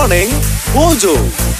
morning mojo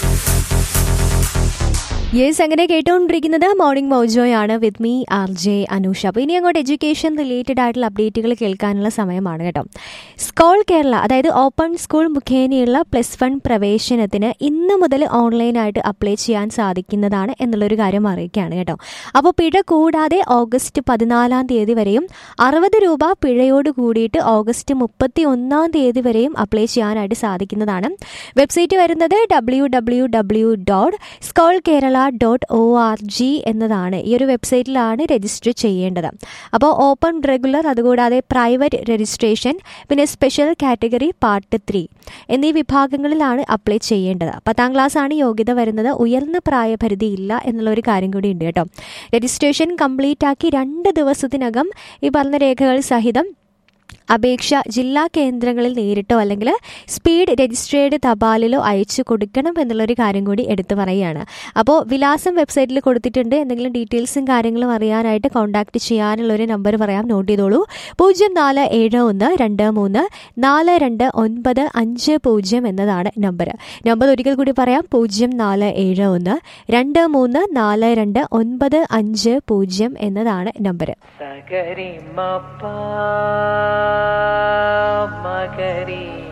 yes അങ്ങനെ കേട്ടുകൊണ്ടിരിക്കുന്നത് morning മോജോയാണ് with me R J Anusha അപ്പോൾ ഇനി അങ്ങോട്ട് എഡ്യൂക്കേഷൻ റിലേറ്റഡ് ആയിട്ടുള്ള അപ്ഡേറ്റുകൾ കേൾക്കാനുള്ള സമയമാണ് കേട്ടോ സ്കോൾ കേരള അതായത് ഓപ്പൺ സ്കൂൾ മുഖേനയുള്ള പ്ലസ് വൺ പ്രവേശനത്തിന് ഇന്ന് മുതൽ ഓൺലൈനായിട്ട് അപ്ലൈ ചെയ്യാൻ സാധിക്കുന്നതാണ് എന്നുള്ളൊരു കാര്യം അറിയിക്കുകയാണ് കേട്ടോ അപ്പോൾ പിഴ കൂടാതെ ഓഗസ്റ്റ് പതിനാലാം തീയതി വരെയും അറുപത് രൂപ പിഴയോട് കൂടിയിട്ട് ഓഗസ്റ്റ് മുപ്പത്തി ഒന്നാം തീയതി വരെയും അപ്ലൈ ചെയ്യാനായിട്ട് സാധിക്കുന്നതാണ് വെബ്സൈറ്റ് വരുന്നത് W W W dot Scole Kerala dot O R G എന്നതാണ് ഈ ഒരു വെബ്സൈറ്റിലാണ് രജിസ്റ്റർ ചെയ്യേണ്ടത് അപ്പോൾ ഓപ്പൺ റെഗുലർ അതുകൂടാതെ പ്രൈവറ്റ് രജിസ്ട്രേഷൻ പിന്നെ സ്പെഷ്യൽ കാറ്റഗറി പാർട്ട് ത്രീ എന്നീ വിഭാഗങ്ങളിലാണ് അപ്ലൈ ചെയ്യേണ്ടത് പത്താം ക്ലാസ് ആണ് യോഗ്യത വരുന്നത് ഉയർന്ന പ്രായപരിധി ഇല്ല എന്നുള്ള ഒരു കാര്യം കൂടി ഉണ്ട് കേട്ടോ രജിസ്ട്രേഷൻ കംപ്ലീറ്റ് ആക്കി രണ്ട് ദിവസത്തിനകം ഈ പറഞ്ഞ രേഖകൾ സഹിതം അപേക്ഷ ജില്ലാ കേന്ദ്രങ്ങളിൽ നേരിട്ടോ അല്ലെങ്കിൽ സ്പീഡ് രജിസ്ട്രേഡ് തപാലിലോ അയച്ചു കൊടുക്കണം എന്നുള്ളൊരു കാര്യം കൂടി എടുത്തു പറയുകയാണ് അപ്പോൾ വിലാസം വെബ്സൈറ്റിൽ കൊടുത്തിട്ടുണ്ട് എന്തെങ്കിലും ഡീറ്റെയിൽസും കാര്യങ്ങളും അറിയാനായിട്ട് കോൺടാക്ട് ചെയ്യാനുള്ളൊരു നമ്പർ പറയാം നോട്ട് ചെയ്തോളൂ പൂജ്യം നാല് ഏഴ് ഒന്ന് രണ്ട് മൂന്ന് നാല് രണ്ട് ഒൻപത് അഞ്ച് പൂജ്യം എന്നതാണ് നമ്പർ നമ്പർ ഒരിക്കൽ കൂടി പറയാം പൂജ്യം നാല് ഏഴ് ഒന്ന് രണ്ട് മൂന്ന് നാല് രണ്ട് ഒൻപത് അഞ്ച് പൂജ്യം എന്നതാണ് നമ്പർ സഗരി മപ്പ മഗരി